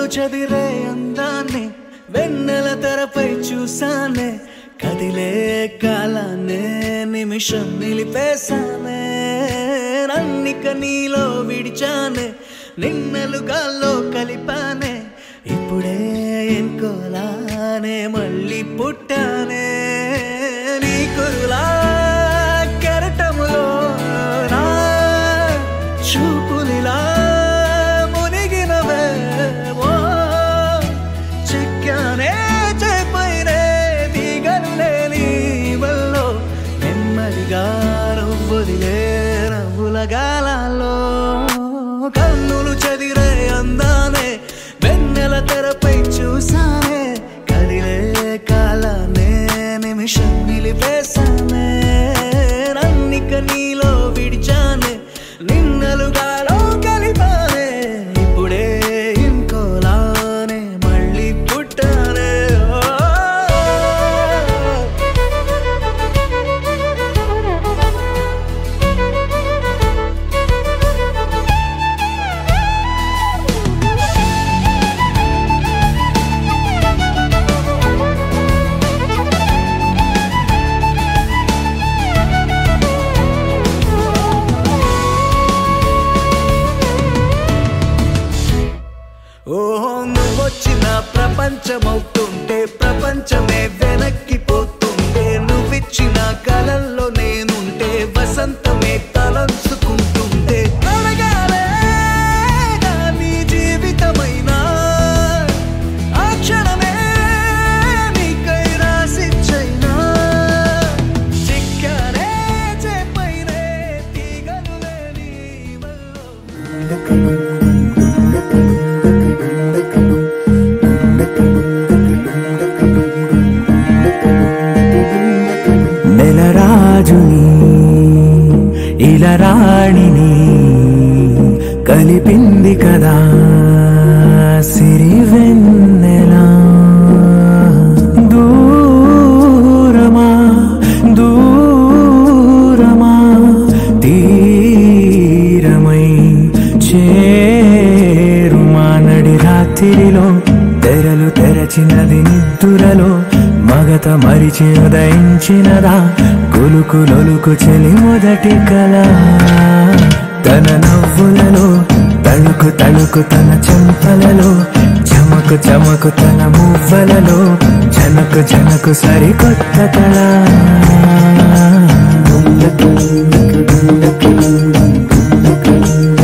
చదిరే అందాన్ని వెన్నెల తెరపై చూసానే కదిలే కాలాన్నే నిమిషం నిలిపేశానే నన్నిక నీలో విడిచానే నిన్నలుగాల్లో కలిపానే ఇప్పుడే ఎన్కోలానే మళ్ళీ పుట్టానే నీ కురులా కెరటములో నా చూపులిలా మునిగినవే ఓ చిక్కానే చేపైనే దిగను లేని వల్లో నెమ్మదిగా నవ్వుదిలే నవ్వుల గాలాల్లో కన్నులు చదిరే అందానే వెన్నెల తెరపై చూసానే కదిలే కాలానే నిమిషం నిలిపేశానే నన్నిక నీలో విడిచానే నిన్నలుగాలో కలిపానే ఇప్పుడే ఇంకోలానే మళ్ళీ పుట్టానే ఓ. ఓ నువ్వొచ్చిన ప్రపంచమవుతుంటే ప్రపంచమే వెనక్కిపోతుంటే నువ్విచ్చిన కలల్లో నేనుంటే వసంతమే తలంచుకుంటుంటే అడగాలే నీ జీవితమైనా ఆ క్షణమే నీకై రాసిచ్చైనా చిక్కానే చేపైనే తీగలు లేని వల్లో నెలరాజుని ఇలరాణిని కలిపింది కదా సిరి వెన్నెలా దూరమా దూరమా తీరమై చేరుమా నడి రాత్రిలో తెరలు తెరచినది నిద్దురలో మగత మరిచి ఉదయించినదా కులుకు లొలుకు చెలి మొదటి కళ తన నవ్వులలో తళుకు తళుకు తన చెంపలలో చమకు చమకు తన మువ్వలలో జనకు జనకు సరికొత్త కళ గుండెకు గుండెకు గుండెకు